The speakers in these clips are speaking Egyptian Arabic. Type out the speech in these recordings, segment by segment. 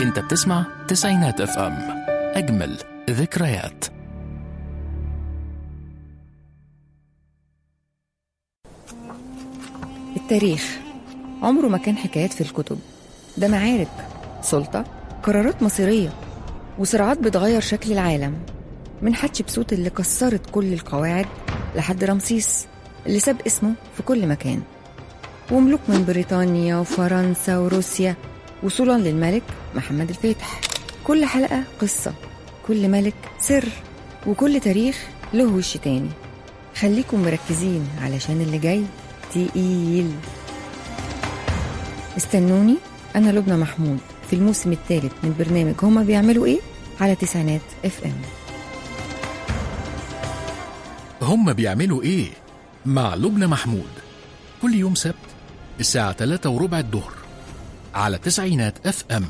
انت بتسمع تسعينات اف ام اجمل ذكريات التاريخ عمره ما كان حكايات في الكتب ده معارك سلطة قرارات مصيرية وصراعات بتغير شكل العالم من حتشبسوت اللي كسرت كل القواعد لحد رمسيس اللي ساب اسمه في كل مكان وملوك من بريطانيا وفرنسا وروسيا وصولا للملك محمد الفاتح كل حلقة قصة كل ملك سر وكل تاريخ له وش تاني خليكم مركزين علشان اللي جاي تقيل استنوني أنا لبنى محمود في الموسم الثالث من برنامج هما بيعملوا إيه على تسعينات اف ام هم بيعملوا ايه مع لبنى محمود كل يوم سبت الساعة 3 وربع الظهر على تسعينات اف ام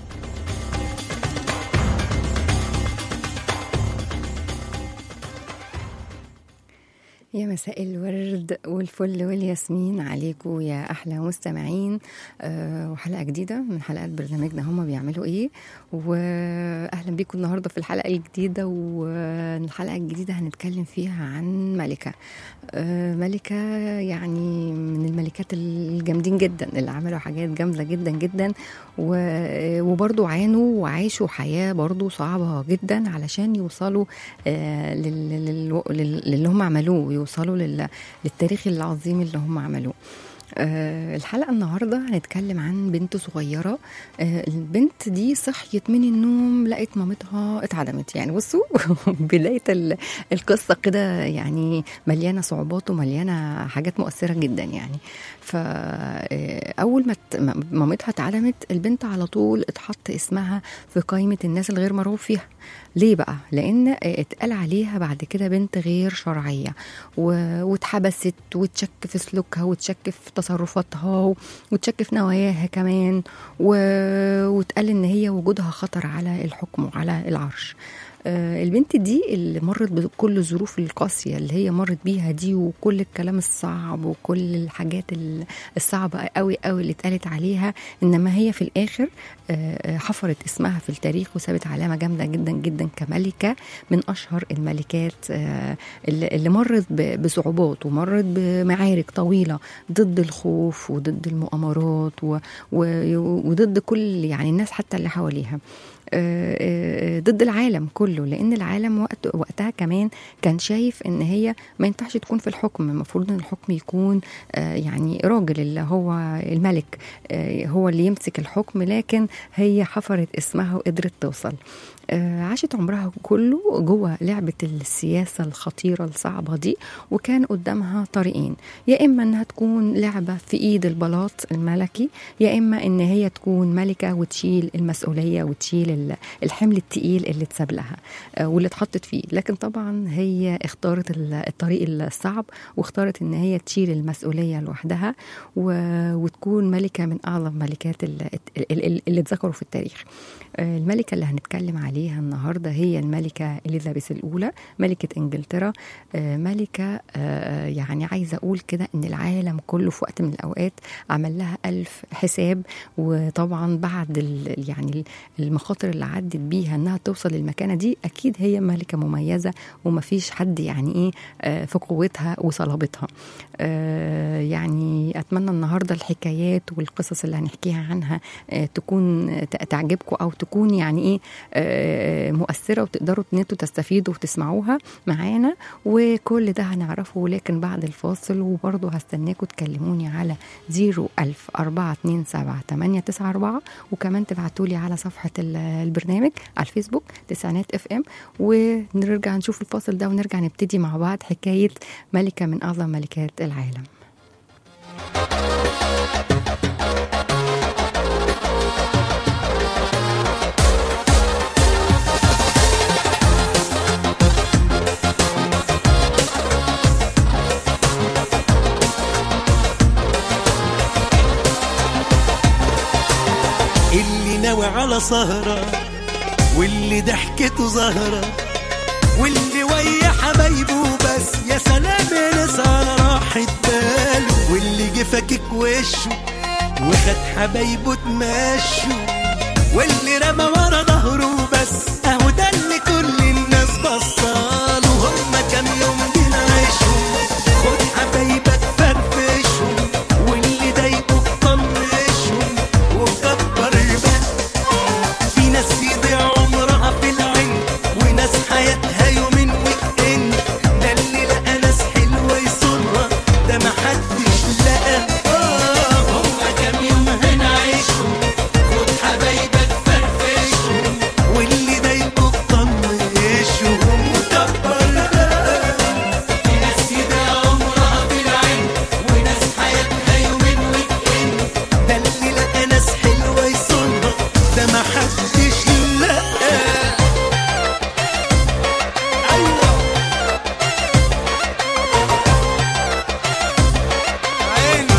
يا مساء الورد والفل والياسمين عليكم يا احلى مستمعين أه وحلقه جديده من حلقات برنامجنا هما بيعملوا ايه واهلا بيكم النهارده في الحلقه الجديده والحلقه الجديده هنتكلم فيها عن ملكه أه ملكه يعني من الملكات الجامدين جدا اللي عملوا حاجات جامده جدا جدا وبرضو عانوا وعاشوا حياه برضو صعبه جدا علشان يوصلوا أه للي هم عملوه يوصلوا لل... للتاريخ العظيم اللي هم عملوه أه الحلقة النهاردة هنتكلم عن بنت صغيرة أه البنت دي صحيت من النوم لقيت مامتها اتعدمت يعني بصوا بداية القصة كده يعني مليانة صعوبات ومليانة حاجات مؤثرة جدا يعني فأول ما مامتها اتعدمت البنت على طول اتحط اسمها في قائمة الناس الغير مرغوب فيها ليه بقى؟ لأن اتقال عليها بعد كده بنت غير شرعية واتحبست وتشك في سلوكها وتشك في تصرفاتها وتشك في نواياها كمان واتقال إن هي وجودها خطر على الحكم وعلى العرش البنت دي اللي مرت بكل الظروف القاسية اللي هي مرت بيها دي وكل الكلام الصعب وكل الحاجات الصعبة قوي قوي اللي اتقالت عليها إنما هي في الآخر حفرت اسمها في التاريخ وسابت علامة جامدة جدا جدا كملكة من أشهر الملكات اللي مرت بصعوبات ومرت بمعارك طويلة ضد الخوف وضد المؤامرات وضد كل يعني الناس حتى اللي حواليها ضد العالم كله لان العالم وقت وقتها كمان كان شايف ان هي ما ينفعش تكون في الحكم المفروض ان الحكم يكون يعني راجل اللي هو الملك هو اللي يمسك الحكم لكن هي حفرت اسمها وقدرت توصل عاشت عمرها كله جوه لعبة السياسة الخطيرة الصعبة دي وكان قدامها طريقين يا إما إنها تكون لعبة في إيد البلاط الملكي يا إما إن هي تكون ملكة وتشيل المسؤولية وتشيل الحمل التقيل اللي اتساب لها واللي اتحطت فيه لكن طبعا هي اختارت الطريق الصعب واختارت إن هي تشيل المسؤولية لوحدها وتكون ملكة من أعظم ملكات اللي اتذكروا في التاريخ الملكة اللي هنتكلم عليها النهاردة هي الملكة إليزابيث الأولى ملكة إنجلترا ملكة يعني عايزة أقول كده إن العالم كله في وقت من الأوقات عمل لها ألف حساب وطبعا بعد يعني المخاطر اللي عدت بيها إنها توصل للمكانة دي أكيد هي ملكة مميزة ومفيش حد يعني إيه في قوتها وصلابتها يعني أتمنى النهاردة الحكايات والقصص اللي هنحكيها عنها تكون تعجبكم أو تكون يعني ايه مؤثره وتقدروا ان انتوا تستفيدوا وتسمعوها معانا وكل ده هنعرفه لكن بعد الفاصل وبرضه هستناكم تكلموني على 01000 427 وكمان تبعتوا لي على صفحه البرنامج على الفيسبوك تسعينات اف ام ونرجع نشوف الفاصل ده ونرجع نبتدي مع بعض حكايه ملكه من اعظم ملكات العالم ناوي على سهرة واللي ضحكته زهرة واللي ويا حبايبه بس يا سلام ناس على راحة باله واللي جه فاكك وشه وخد حبايبه تمشوا واللي رمى ورا ظهره بس اهو ده اللي كل الناس بصاله هما كام يوم بنعيشهم خد حبايبك فرفشهم واللي ضايقوك طنشهم وكبر بقى في ناس يضيع عمرها في العين وناس حياتها يومين ويكند ده اللي لقى ناس حلوه يصونها ده محدش لقى اه هما كام يوم هنعيشهم خد حبايبك فرفشهم واللي ضايقوك طنشهم وكبر بقى في ناس يضيع عمرها في العين وناس حياتها يومين ويكند ده اللي لقى ناس حلوه يصونها ده محدش لقى ايوه عيني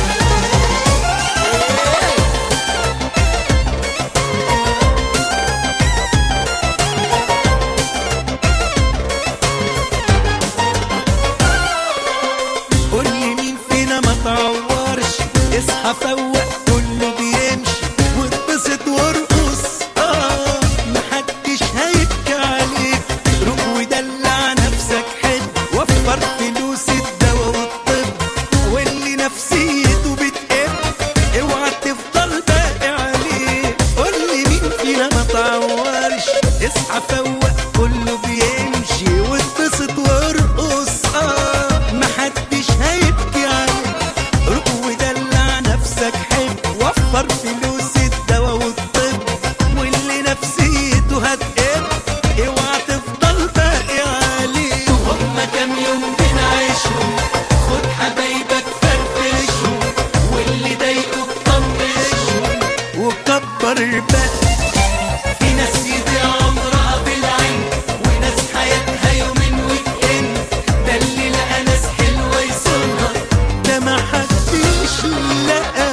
قول لي مين فينا ما تعورش اصحى فوق كله بيمشي واتبسط وارقص اه محدش هيبكي عليك روح ودلع نفسك حلو وفر فلوس الدواء والطب واللي نفسيته بتقل اوعى تفضل باقي عليه قول لي مين فينا ما تعورش اصحى فوق كله بيمشي واتبسط وارقص اه محدش هيبكي عليك روح ودلع نفسك حلو وفر فلوس الدواء والطب واللي نفسيته هتقل اوعى تفضل باقي عليه هما كام يوم بنعيشهم خد حبايبك فرفشهم واللي ضايقوك طنشهم وكبر بقى في ناس يضيع عمرها بالعين وناس حياتها يومين ويكند ده اللي لقى ناس حلوه يصونها ده ما حدش لقى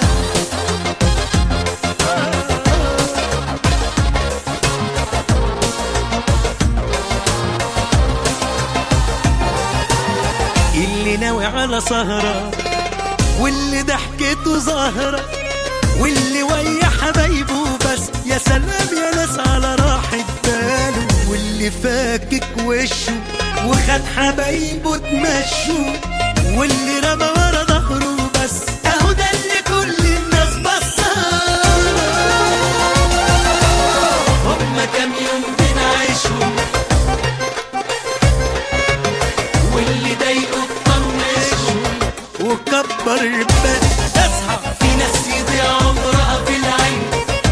اللي ناوي على سهرة واللي ضحكته ظاهرة واللي ويا حبايبه بس يا سلام يا ناس على راحة باله واللي فاكك وشه وخد حبايبه تمشوا واللي رمى ورا ظهره بس اهو ده اللي كل الناس بصاله هما كام يوم بنعيشهم واللي ضايقه طنشهم وكبر بقى اصحى في ناس يضيع عمرها في العين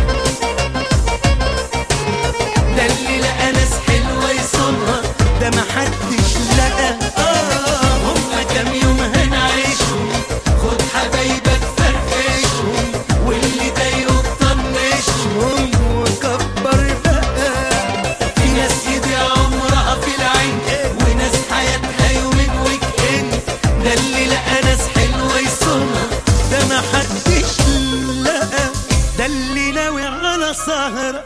ده اللي لقى ناس حلوه يصونها ده محدش لقى اه هما كام يوم هنعيشهم خد حبايبك فرفشهم واللي ضايقه طنشهم وكبر بقى في ناس يضيع عمرها في العين وناس حياتها يومين ويك اند ده اللي لقى ناس حلوه يصونها ده ما حدش لقى ده اللي ناوي على سهره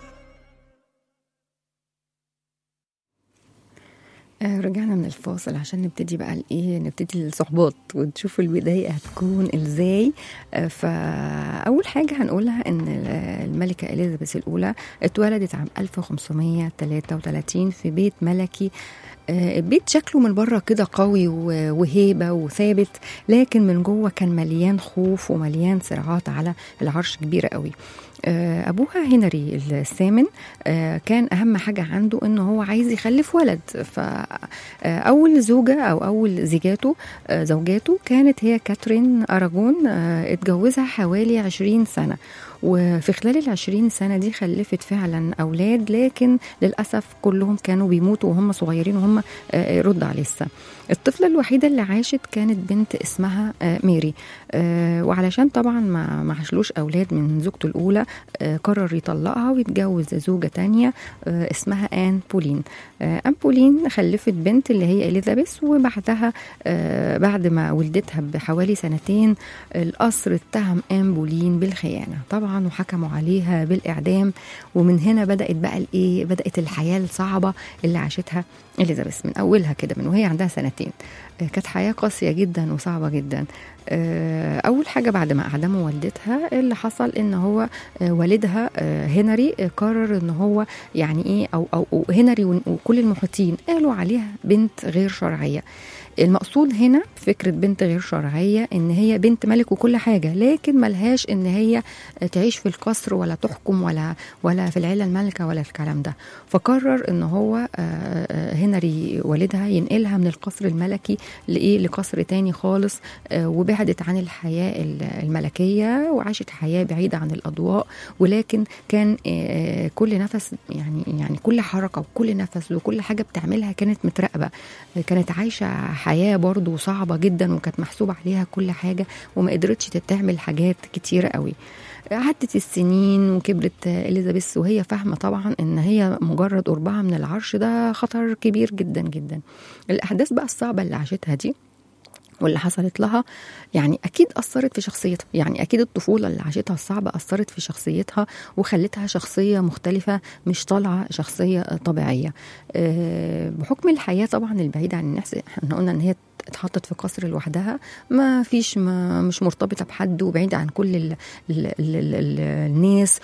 آه، رجعنا من الفاصل عشان نبتدي بقى الايه نبتدي الصحبات ونشوف البدايه هتكون ازاي آه، فاول حاجه هنقولها ان الملكه اليزابيث الاولى اتولدت عام 1533 في بيت ملكي آه، البيت شكله من بره كده قوي و- وهيبه وثابت لكن من جوه كان مليان خوف ومليان صراعات على العرش كبيره قوي آه، ابوها هنري الثامن آه، كان اهم حاجه عنده ان هو عايز يخلف ولد فاول زوجه او اول زيجاته آه، زوجاته كانت هي كاترين اراجون آه، اتجوزها حوالي 20 سنه وفي خلال العشرين سنة دي خلفت فعلا أولاد لكن للأسف كلهم كانوا بيموتوا وهم صغيرين وهم آه، رضع لسه الطفلة الوحيدة اللي عاشت كانت بنت اسمها آه، ميري آه، وعلشان طبعا ما ما عاشلوش أولاد من زوجته الأولى آه، قرر يطلقها ويتجوز زوجة تانية آه، اسمها آن بولين آه، آن بولين خلفت بنت اللي هي إليزابيث وبعدها آه، بعد ما ولدتها بحوالي سنتين القصر اتهم آن بولين بالخيانة طبعا وحكموا عليها بالإعدام ومن هنا بدأت بقى الإيه بدأت الحياة الصعبة اللي عاشتها إليزابيث من أولها كده من وهي عندها سنتين آه، كانت حياه قاسيه جدا وصعبه جدا آه، اول حاجه بعد ما اعدموا والدتها اللي حصل ان هو آه، والدها آه، هنري آه، قرر ان هو يعني ايه او او أو هنري ون- وكل المحيطين قالوا عليها بنت غير شرعيه المقصود هنا فكرة بنت غير شرعية إن هي بنت ملك وكل حاجة لكن ملهاش إن هي تعيش في القصر ولا تحكم ولا ولا في العيلة المالكة ولا الكلام ده فقرر إن هو آه، آه، هنري والدها ينقلها من القصر الملكي لإيه لقصر تاني خالص آه، وبعدت عن الحياة ال- الملكية وعاشت حياة بعيدة عن الأضواء ولكن كان آه، كل نفس يعني يعني كل حركة وكل نفس وكل حاجة بتعملها كانت متراقبة كانت عايشة حياة برضو صعبة جدا وكانت محسوب عليها كل حاجة وما قدرتش تعمل حاجات كتيرة قوي عدت السنين وكبرت اليزابيث وهي فاهمه طبعا ان هي مجرد قربها من العرش ده خطر كبير جدا جدا الاحداث بقى الصعبه اللي عاشتها دي واللي حصلت لها يعني اكيد اثرت في شخصيتها يعني اكيد الطفوله اللي عاشتها الصعبه اثرت في شخصيتها وخلتها شخصيه مختلفه مش طالعه شخصيه طبيعيه أه بحكم الحياه طبعا البعيده عن الناس احنا قلنا ان هي اتحطت في قصر لوحدها ما فيش ما مش مرتبطه بحد وبعيده عن كل ال ال ال ال ال الناس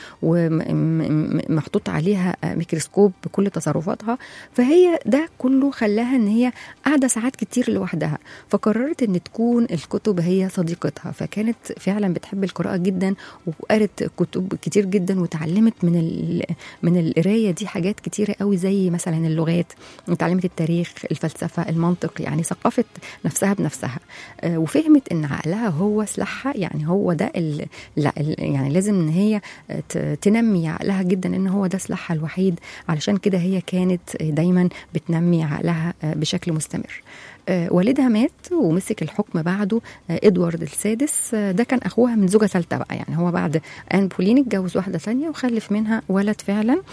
ومحطوط عليها ميكروسكوب بكل تصرفاتها فهي ده كله خلاها ان هي قاعده ساعات كتير لوحدها فقررت ان تكون الكتب هي صديقتها فكانت فعلا بتحب القراءه جدا وقرت كتب كتير جدا وتعلمت من ال من القرايه دي حاجات كتيره قوي زي مثلا اللغات اتعلمت التاريخ الفلسفه المنطق يعني ثقافه نفسها بنفسها آه، وفهمت ان عقلها هو سلاحها يعني هو ده ال لا ال يعني لازم ان هي ت- تنمي عقلها جدا ان هو ده سلاحها الوحيد علشان كده هي كانت دايما بتنمي عقلها آه، بشكل مستمر آه، والدها مات ومسك الحكم بعده آه، ادوارد السادس آه، ده كان اخوها من زوجه ثالثه بقى يعني هو بعد ان بولين اتجوز واحده ثانيه وخلف منها ولد فعلا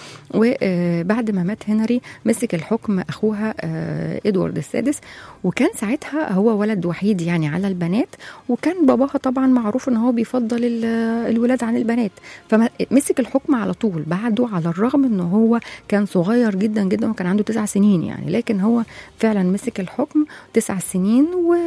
وبعد ما مات هنري مسك الحكم اخوها آه، ادوارد السادس وكان ساعتها هو ولد وحيد يعني على البنات وكان باباها طبعا معروف ان هو بيفضل ال- الولاد عن البنات فمسك الحكم على طول بعده على الرغم ان هو كان صغير جدا جدا وكان عنده تسع سنين يعني لكن هو فعلا مسك الحكم تسع سنين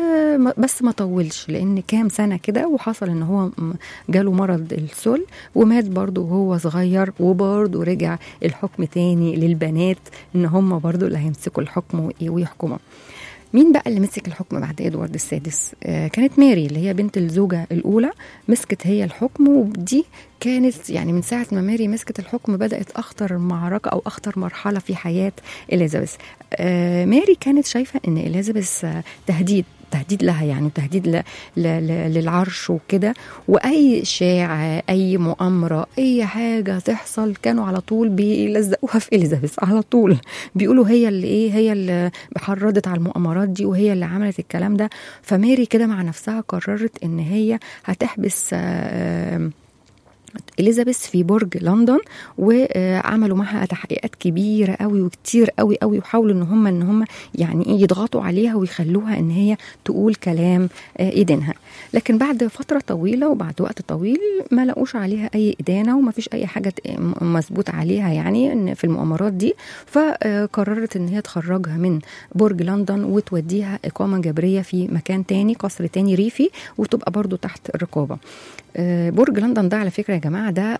وبس ما طولش لان كام سنه كده وحصل ان هو م- جاله مرض السل ومات برضه وهو صغير وبرضه رجع الحكم تاني للبنات ان هم برضه اللي هيمسكوا الحكم وإيه ويحكموا مين بقى اللي مسك الحكم بعد ادوارد السادس آه كانت ماري اللي هي بنت الزوجه الاولى مسكت هي الحكم ودي كانت يعني من ساعه ما ماري مسكت الحكم بدات اخطر معركه او اخطر مرحله في حياه اليزابيث آه ماري كانت شايفه ان اليزابيث آه تهديد تهديد لها يعني تهديد ل... ل... ل... للعرش وكده واي اشاعه اي مؤامره اي حاجه تحصل كانوا على طول بيلزقوها في اليزابيث على طول بيقولوا هي اللي ايه هي اللي حرضت على المؤامرات دي وهي اللي عملت الكلام ده فماري كده مع نفسها قررت ان هي هتحبس آه اليزابيث في برج لندن وعملوا معها تحقيقات كبيره قوي وكتير قوي قوي وحاولوا ان هم ان هم يعني ايه يضغطوا عليها ويخلوها ان هي تقول كلام ايدينها لكن بعد فتره طويله وبعد وقت طويل ما لقوش عليها اي ادانه وما فيش اي حاجه مظبوط عليها يعني إن في المؤامرات دي فقررت ان هي تخرجها من برج لندن وتوديها اقامه جبريه في مكان تاني قصر تاني ريفي وتبقى برضو تحت الرقابه برج لندن ده على فكره يا جماعه ده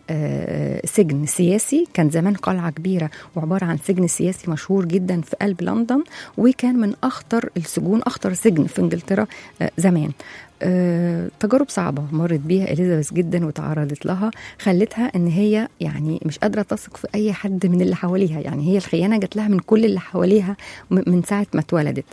سجن سياسي كان زمان قلعه كبيره وعباره عن سجن سياسي مشهور جدا في قلب لندن وكان من اخطر السجون اخطر سجن في انجلترا زمان أه تجارب صعبة مرت بيها إليزابيث جدا وتعرضت لها خلتها إن هي يعني مش قادرة تثق في أي حد من اللي حواليها يعني هي الخيانة جات لها من كل اللي حواليها من ساعة ما اتولدت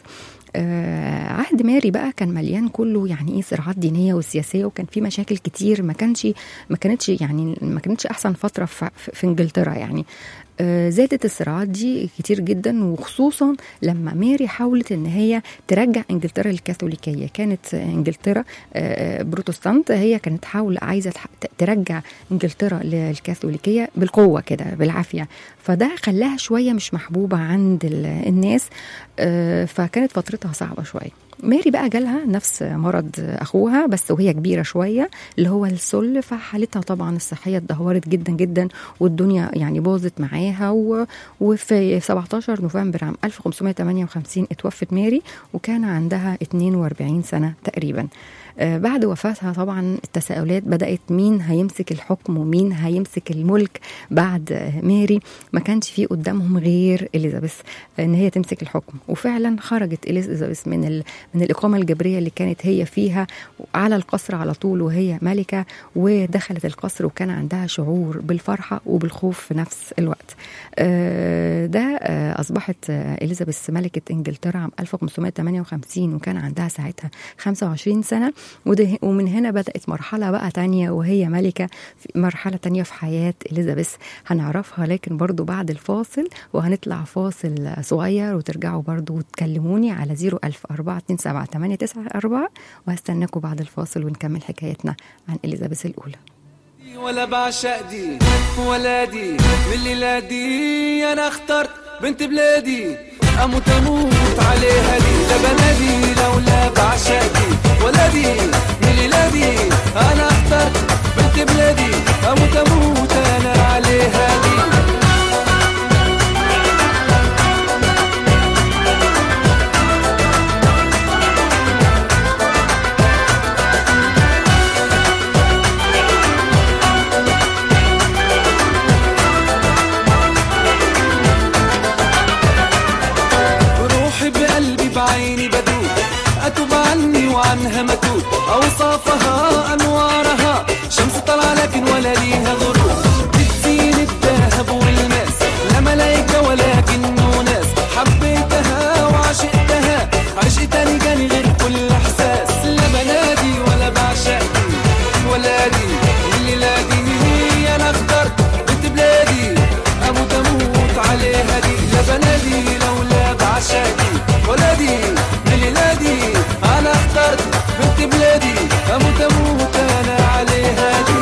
آه عهد ماري بقى كان مليان كله يعني ايه صراعات دينيه وسياسيه وكان في مشاكل كتير ما كانش ما كانتش يعني ما كانتش احسن فتره في, في انجلترا يعني آه زادت الصراعات دي كتير جدا وخصوصا لما ماري حاولت ان هي ترجع انجلترا للكاثوليكيه كانت انجلترا آه بروتستانت هي كانت حاول عايزه ترجع انجلترا للكاثوليكيه بالقوه كده بالعافيه فده خلاها شويه مش محبوبه عند الناس فكانت فترتها صعبه شويه ماري بقى جالها نفس مرض اخوها بس وهي كبيره شويه اللي هو السل فحالتها طبعا الصحيه اتدهورت جدا جدا والدنيا يعني باظت معاها و... وفي 17 نوفمبر عام 1558 اتوفت ماري وكان عندها 42 سنه تقريبا آه، بعد وفاتها طبعا التساؤلات بدأت مين هيمسك الحكم ومين هيمسك الملك بعد آه، ماري ما كانش في قدامهم غير إليزابيث ان هي تمسك الحكم وفعلا خرجت إليزابيث من ال... من الإقامة الجبرية اللي كانت هي فيها على القصر على طول وهي ملكة ودخلت القصر وكان عندها شعور بالفرحة وبالخوف في نفس الوقت آه، ده آه، أصبحت آه، إليزابيث ملكة إنجلترا عام 1558 وكان عندها ساعتها 25 سنة وده ومن هنا بدأت مرحلة بقى تانية وهي ملكة في مرحلة تانية في حياة إليزابيث هنعرفها لكن برضو بعد الفاصل وهنطلع فاصل صغير وترجعوا برضو وتكلموني على 010427894 وهستناكم بعد الفاصل ونكمل حكايتنا عن إليزابيث الأولى ولا بعشق دي ولا دي من الليلة دي انا اخترت بنت بلادي اموت اموت عليها دي لا بلدي لولا بعشق دي ولا دي من الليلة دي انا اخترت بنت بلادي اموت اموت انا عليها دي روحي بقلبي بعيني بدوب أتوب عني وعنها متوب أوصافها أنوارها شمس طالعة لكن ولا ليها غروب بتزين الذهب والماس لا ملايكة ولكنه ناس حبيتها وعشقتها عشق تاني جاني غير كل إحساس لا بنادي ولا بعشق دي ولا دي الليلة دي أنا اخترت بنت بلادي أموت أموت عليها دي لا بنادي لولا بعشقي ولا دي الليلة دي أنا اخترت بنت بلادي أموت أموت أنا عليها دي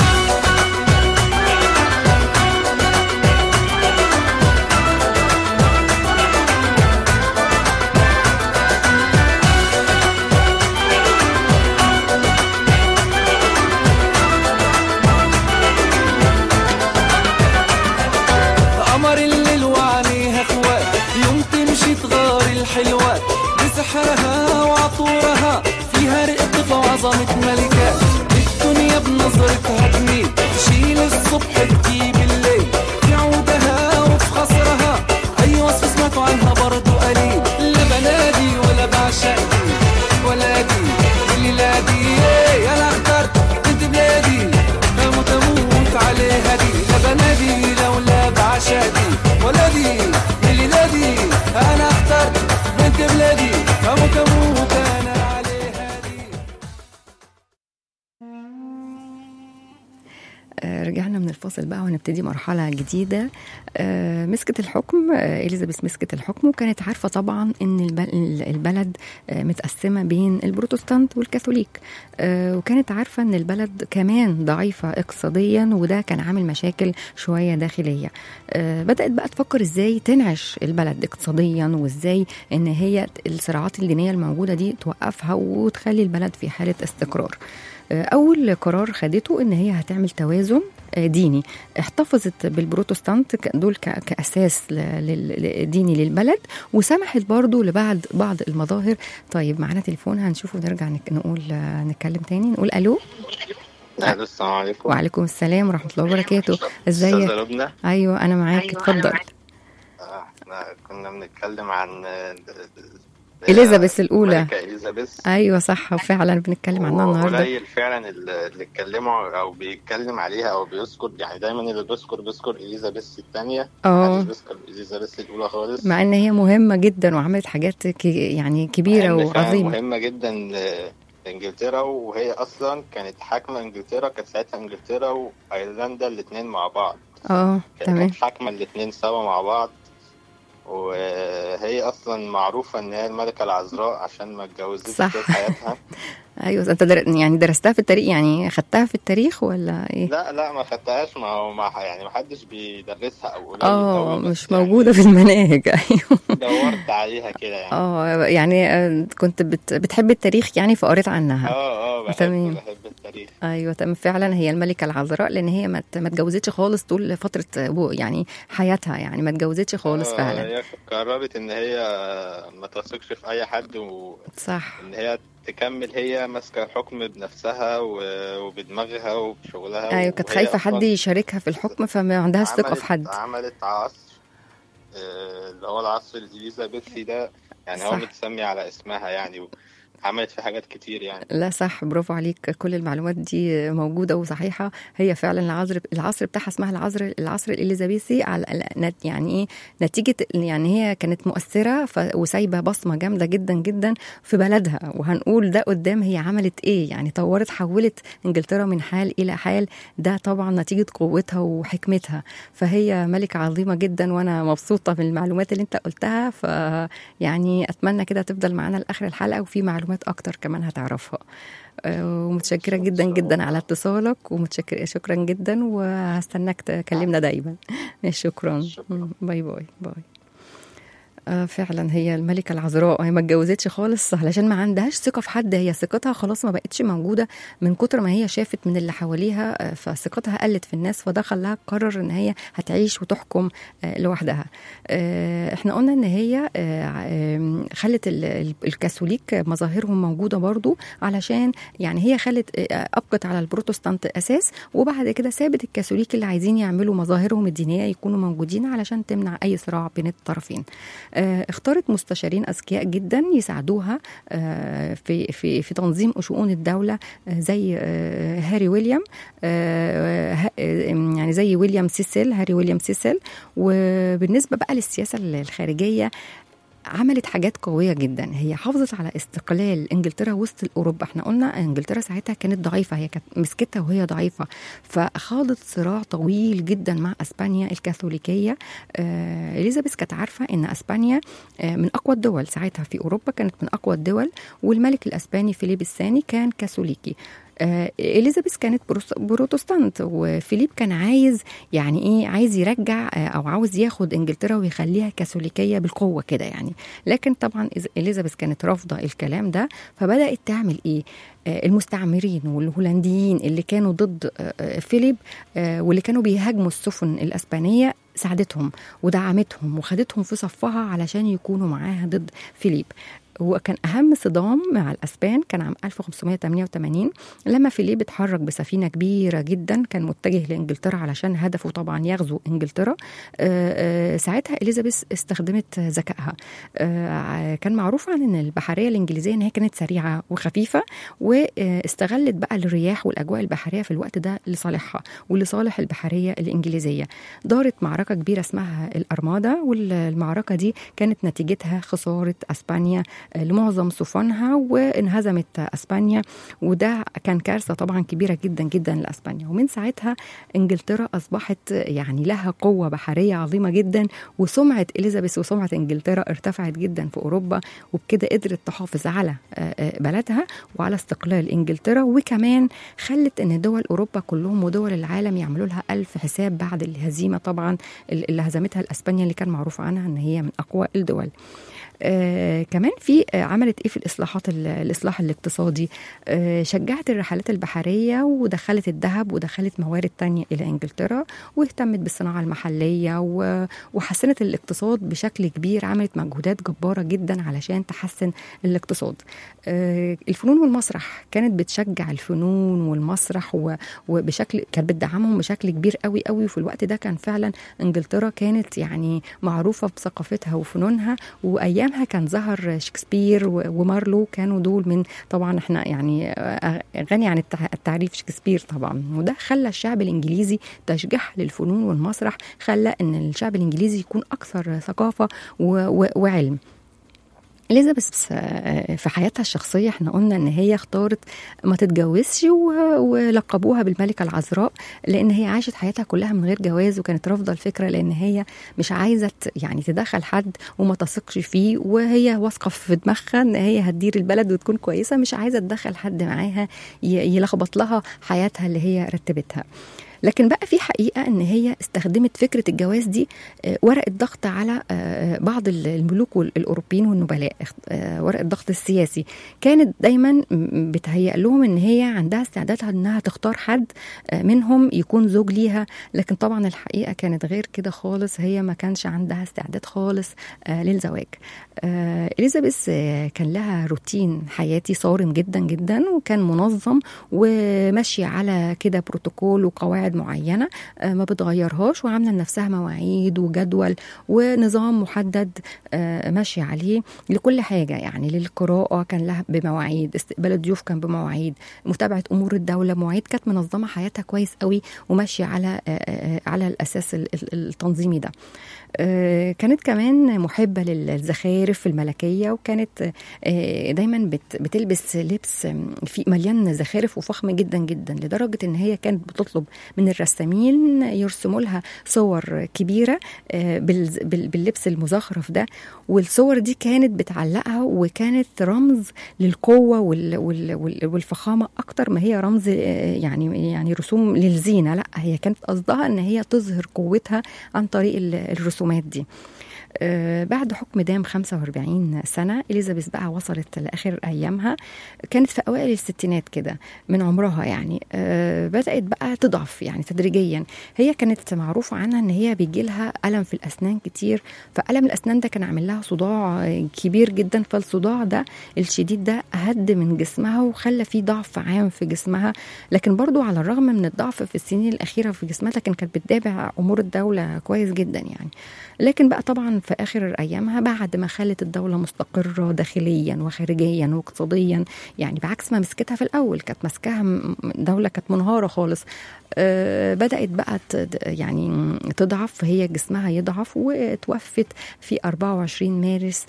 قمر الليل وعينيها اخوات يوم تمشي تغار الحلوات بسحرها وعطورها فيها رقة وعظمة ملكات الدنيا بنظرتها تميل تشيل الصبح تجيب الليل في عودها وفي خصرها اي وصف سمعتوا عنها برضو قليل لا بنادي ولا بعشقي ولا دي الليلة دي إيه، انا اخترت بنت بلادي اموت اموت عليها دي لا بنادي لولا بعشقي ولا دي الليلة دي انا اخترت بنت بلادي اموت اموت انا عليها دي آه، رجعنا من الفاصل بقى وهنبتدي مرحلة جديدة آه، مسكت الحكم آه، إليزابيث مسكت الحكم وكانت عارفة طبعا إن الب- البلد آه، متقسمة بين البروتستانت والكاثوليك آه، وكانت عارفة إن البلد كمان ضعيفة اقتصاديا وده كان عامل مشاكل شوية داخلية آه، بدأت بقى تفكر إزاي تنعش البلد اقتصاديا وإزاي إن هي الصراعات الدينية الموجودة دي توقفها وتخلي البلد في حالة استقرار اول قرار خدته ان هي هتعمل توازن آه، ديني احتفظت بالبروتستانت ك- دول ك- كاساس ل- لل- ديني للبلد وسمحت برضو لبعض بعض المظاهر طيب معانا تليفون هنشوفه ونرجع نك- نقول آه، نتكلم تاني نقول الو الو السلام عليكم وعليكم السلام ورحمه الله وبركاته ازيك استاذة لبنى ايوه انا معاك أيوة، اتفضل أنا معاك. آه، احنا كنا بنتكلم عن آه، إليزابيث الأولى. الملكة إليزابيث ايوه صح فعلا بنتكلم عنها النهارده قليل فعلا اللي اللي اتكلموا او بيتكلم عليها او بيذكر يعني دايما اللي بيذكر بيذكر اليزابيث الثانيه اه محدش بيذكر اليزابيث الاولى خالص مع ان هي مهمه جدا وعملت حاجات كي يعني كبيره مع إن فعلاً وعظيمه مهمه جدا ل- لانجلترا وهي اصلا كانت حاكمه انجلترا كانت ساعتها انجلترا وايرلندا الاثنين مع بعض اه تمام كانت حاكمه الاثنين سوا مع بعض وهي اصلا معروفه ان هي الملكه العذراء عشان ما اتجوزتش صح. طول حياتها ايوه انت در... يعني درستها في التاريخ يعني خدتها في التاريخ ولا ايه لا لا ما خدتهاش ما هو ما يعني ما حدش بيدرسها او قليل اه أوي، بس مش يعني موجوده في المناهج ايوه دورت عليها كده يعني اه يعني آه، كنت بت... بتحب التاريخ يعني فقريت عنها اه اه بحب تمام. بحب التاريخ ايوه تمام فعلا هي الملكه العذراء لان هي ما ت- ما اتجوزتش خالص طول فتره آه، يعني حياتها يعني ما اتجوزتش خالص آه، فعلا هي قررت ان هي ما تثقش في اي حد وان صح هي تكمل هي ماسكه الحكم بنفسها و- وبدماغها وبشغلها ايوه كانت وهي خايفه أصلاً حد يشاركها في الحكم فما عندهاش ثقه عملت- في حد عملت عصر آه، اللي هو العصر الإليزابيثي ده يعني هو صح. متسمي على اسمها يعني وعملت فيه حاجات كتير يعني لا صح برافو عليك كل المعلومات دي موجوده وصحيحه هي فعلا العصر العصر بتاعها اسمها العصر العصر الاليزابيثي على ال- يعني ايه نتيجه يعني هي كانت مؤثره ف... وسايبه بصمه جامده جدا جدا في بلدها وهنقول ده قدام هي عملت ايه يعني طورت حولت انجلترا من حال الى حال ده طبعا نتيجه قوتها وحكمتها فهي ملكه عظيمه جدا وانا مبسوطه بالمعلومات اللي انت قلتها ف يعني اتمنى كده تفضل معانا لاخر الحلقه وفي معلومات اكتر كمان هتعرفها آه، ومتشكره جدا جدا على اتصالك ومتشكره شكرا جدا وهستناك تكلمنا دايما شكرا شكراً. باي باي باي آه فعلا هي الملكة العذراء هي ما اتجوزتش خالص علشان ما عندهاش ثقة في حد هي ثقتها خلاص ما بقتش موجودة من كتر ما هي شافت من اللي حواليها آه، فثقتها قلت في الناس فده خلاها تقرر ان هي هتعيش وتحكم آه، لوحدها آه، احنا قلنا ان هي آه، آم، خلت ال- ال- الكاثوليك مظاهرهم موجودة برضو علشان يعني هي خلت آه، ابقت على البروتستانت اساس وبعد كده سابت الكاثوليك اللي عايزين يعملوا مظاهرهم الدينية يكونوا موجودين علشان تمنع اي صراع بين الطرفين آه، اختارت مستشارين اذكياء جدا يساعدوها آه، في في في تنظيم شؤون الدوله آه، زي آه، هاري ويليام آه، ه- آه، يعني زي ويليام سيسل هاري ويليام سيسل وبالنسبه بقى للسياسه الخارجيه عملت حاجات قوية جدا هي حافظت على استقلال انجلترا وسط اوروبا احنا قلنا انجلترا ساعتها كانت ضعيفة هي كانت مسكتها وهي ضعيفة فخاضت صراع طويل جدا مع اسبانيا الكاثوليكية آه اليزابيث كانت عارفة ان اسبانيا آه من اقوى الدول ساعتها في اوروبا كانت من اقوى الدول والملك الاسباني فيليب الثاني كان كاثوليكي آه، اليزابيث كانت بروس- بروتستانت وفيليب كان عايز يعني ايه عايز يرجع آه، او عاوز ياخد انجلترا ويخليها كاثوليكيه بالقوه كده يعني لكن طبعا إز- اليزابيث كانت رافضه الكلام ده فبدات تعمل ايه آه، المستعمرين والهولنديين اللي كانوا ضد آه، آه، فيليب آه، واللي كانوا بيهاجموا السفن الاسبانيه ساعدتهم ودعمتهم وخدتهم في صفها علشان يكونوا معاها ضد فيليب وكان اهم صدام مع الاسبان كان عام 1588 لما فيليب اتحرك بسفينه كبيره جدا كان متجه لانجلترا علشان هدفه طبعا يغزو انجلترا آه، آه، ساعتها اليزابيث استخدمت ذكائها آه، كان معروف عن ان البحريه الانجليزيه ان هي كانت سريعه وخفيفه واستغلت بقى الرياح والاجواء البحريه في الوقت ده لصالحها ولصالح البحريه الانجليزيه دارت معركه كبيره اسمها الارمادا والمعركه دي كانت نتيجتها خساره اسبانيا لمعظم سفنها وانهزمت اسبانيا وده كان كارثه طبعا كبيره جدا جدا لاسبانيا ومن ساعتها انجلترا اصبحت يعني لها قوه بحريه عظيمه جدا وسمعه اليزابيث وسمعه انجلترا ارتفعت جدا في اوروبا وبكده قدرت تحافظ على آه، آه، بلدها وعلى استقلال انجلترا وكمان خلت ان دول اوروبا كلهم ودول العالم يعملوا لها الف حساب بعد الهزيمه طبعا اللي هزمتها الاسبانيا اللي كان معروف عنها ان هي من اقوى الدول آه كمان في آه عملت ايه في الاصلاحات ال- الاصلاح الاقتصادي آه شجعت الرحلات البحريه ودخلت الذهب ودخلت موارد تانية الى انجلترا واهتمت بالصناعه المحليه و- وحسنت الاقتصاد بشكل كبير عملت مجهودات جباره جدا علشان تحسن الاقتصاد آه الفنون والمسرح كانت بتشجع الفنون والمسرح و- وبشكل كانت بتدعمهم بشكل كبير قوي قوي وفي الوقت ده كان فعلا انجلترا كانت يعني معروفه بثقافتها وفنونها وايامها كان ظهر شكسبير و- ومارلو كانوا دول من طبعا احنا يعني آه، غني عن التع- التعريف شكسبير طبعا وده خلى الشعب الانجليزي تشجيع للفنون والمسرح خلى ان الشعب الانجليزي يكون اكثر ثقافه و- و- وعلم اليزابيث آه، في حياتها الشخصيه احنا قلنا ان هي اختارت ما تتجوزش و- ولقبوها بالملكه العذراء لان هي عاشت حياتها كلها من غير جواز وكانت رافضه الفكره لان هي مش عايزه ت- يعني تدخل حد وما تثقش فيه وهي واثقه في دماغها ان هي هتدير البلد وتكون كويسه مش عايزه تدخل حد معاها ي- يلخبط لها حياتها اللي هي رتبتها لكن بقى في حقيقه ان هي استخدمت فكره الجواز دي آه، ورقه ضغط على آه، بعض ال- الملوك وال- الاوروبيين والنبلاء اخت- آه، ورقه ضغط السياسي كانت دايما م- بتهيأ لهم ان هي عندها استعداد انها تختار حد آه، منهم يكون زوج ليها لكن طبعا الحقيقه كانت غير كده خالص هي ما كانش عندها استعداد خالص آه، للزواج آه، اليزابيث آه، كان لها روتين حياتي صارم جدا جدا وكان منظم وماشيه على كده بروتوكول وقواعد معينه آه، ما بتغيرهاش وعامله لنفسها مواعيد وجدول ونظام محدد آه، ماشيه عليه لكل حاجه يعني للقراءه كان لها بمواعيد استقبال الضيوف كان بمواعيد متابعه امور الدوله مواعيد كانت منظمه حياتها كويس قوي وماشيه على آه، آه، على الاساس ال- ال- التنظيمي ده آه، كانت كمان محبة للزخارف الملكية وكانت آه، دايما بت- بتلبس لبس في مليان زخارف وفخم جدا جدا لدرجة ان هي كانت بتطلب من الرسامين يرسموا لها صور كبيرة آه، بالز- بال- باللبس المزخرف ده والصور دي كانت بتعلقها وكانت رمز للقوة وال- وال- وال- والفخامة أكتر ما هي رمز آه، يعني يعني رسوم للزينة لا هي كانت قصدها ان هي تظهر قوتها عن طريق ال- الرسومات دي آه، بعد حكم دام 45 سنة إليزابيث بقى وصلت لآخر أيامها كانت في أوائل الستينات كده من عمرها يعني آه، بدأت بقى تضعف يعني تدريجيا هي كانت معروفة عنها إن هي بيجي لها ألم في الأسنان كتير فألم الأسنان ده كان عامل لها صداع آه، كبير جدا فالصداع ده الشديد ده هد من جسمها وخلى فيه ضعف عام في جسمها لكن برضو على الرغم من الضعف في السنين الأخيرة في جسمها لكن كانت بتتابع أمور الدولة كويس جدا يعني لكن بقى طبعا في اخر ايامها بعد ما خلت الدوله مستقره داخليا وخارجيا واقتصاديا يعني بعكس ما مسكتها في الاول كانت ماسكاها م- دوله كانت منهاره خالص آه بدات بقى ت- يعني تضعف هي جسمها يضعف وتوفت في 24 مارس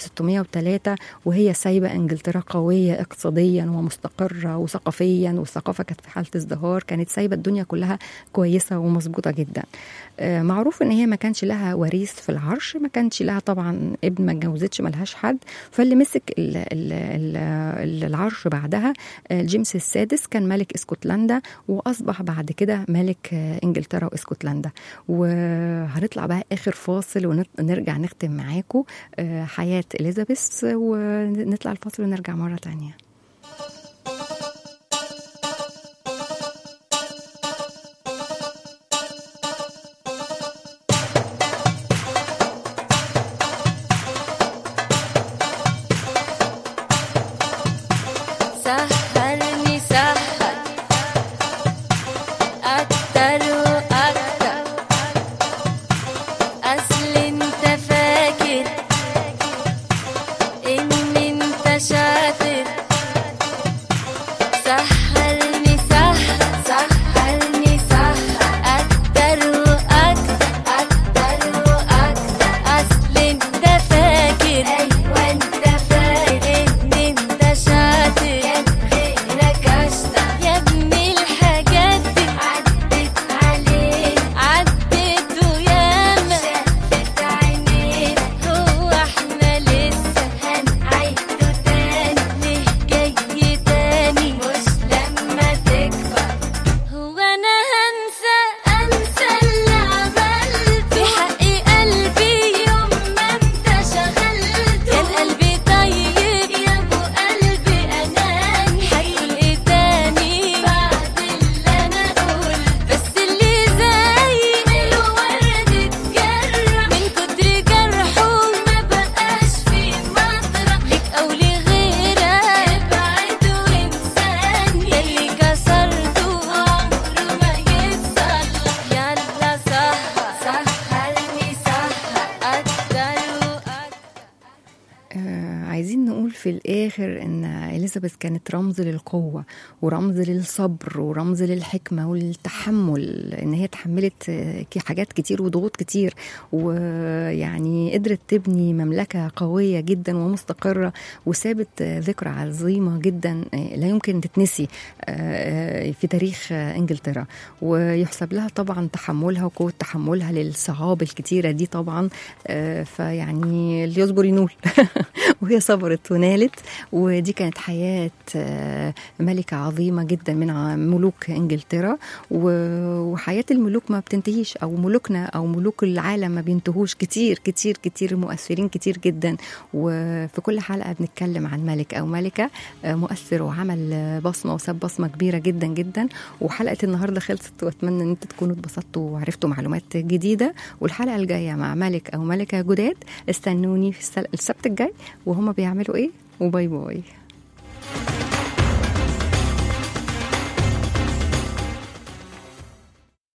1603 وهي سايبه انجلترا قويه اقتصاديا ومستقره وثقافيا والثقافه كانت في حاله ازدهار كانت سايبه الدنيا كلها كويسه ومظبوطه جدا آه، معروف ان هي ما كانش لها وريث في العرش ما كانش لها طبعا ابن ما اتجوزتش ملهاش حد فاللي مسك ال ال ال العرش بعدها آه، جيمس السادس كان ملك اسكتلندا واصبح بعد كده ملك آه، انجلترا واسكتلندا وهنطلع بقى اخر فاصل ونرجع نختم معاكم آه، حياه اليزابيث ونطلع الفاصل ونرجع مره تانية سهرني سهر أكتر وأكتر أصل أنت فاكر إن أنت شاطر سهرني سهر سهرني سهر أكتر وأكتر أكتر وأكتر أصل أنت فاكر أيوة أنت فاكر إن أنت شاطر غيرك أشطر يا ابني الحاجات دي عدت عليك عدت وياما شافت عينيك هو احنا لسه هنعيده تاني ليه جاي تاني مش لما تكبر هو انا هنسى انسى اللي عملته في حق قلبي يوم ما انت شغلته كان قلبي طيب يا ابو قلبي اناني هتقول ايه تاني بعد اللي انا اقول بس اللي زي ماله ورد اتجرح من كتر جرحه ما بقاش في مطرح ليك او لغيرك ابعد وانساني ده اللي كسرته عمره ما يتصلح يلا سهر سهرني سهر اكتر واكتر آه عايزين نقول في الاخر ان اليزابيث كانت رمز للقوه ورمز للصبر ورمز للحكمه والتحمل ان هي تحملت آه، ك- حاجات كتير وضغوط كتير ويعني قدرت تبني مملكه قويه جدا ومستقره وسابت آه، ذكرى عظيمه جدا آه، لا يمكن تتنسي آه، في تاريخ آه، انجلترا ويحسب لها طبعا تحملها وقوه تحملها للصعاب الكتيره دي طبعا آه، فيعني اللي يصبر ينول وهي صبرت ونالت ودي كانت حياه آه، ملكه عظيمه جدا من ع- ملوك انجلترا و- وحياه الملوك ما بتنتهيش او ملوكنا او ملوك العالم ما بينتهوش كتير كتير كتير مؤثرين كتير جدا وفي كل حلقه بنتكلم عن ملك او ملكه آه، مؤثر وعمل آه، بصمه وساب بصمه كبيره جدا جدا وحلقه النهارده خلصت واتمنى ان انتوا تكونوا اتبسطتوا وعرفتوا معلومات جديده والحلقه الجايه مع ملك او ملكه جداد استنوني في السل- السبت الجاي وهما بيعملوا ايه وباي باي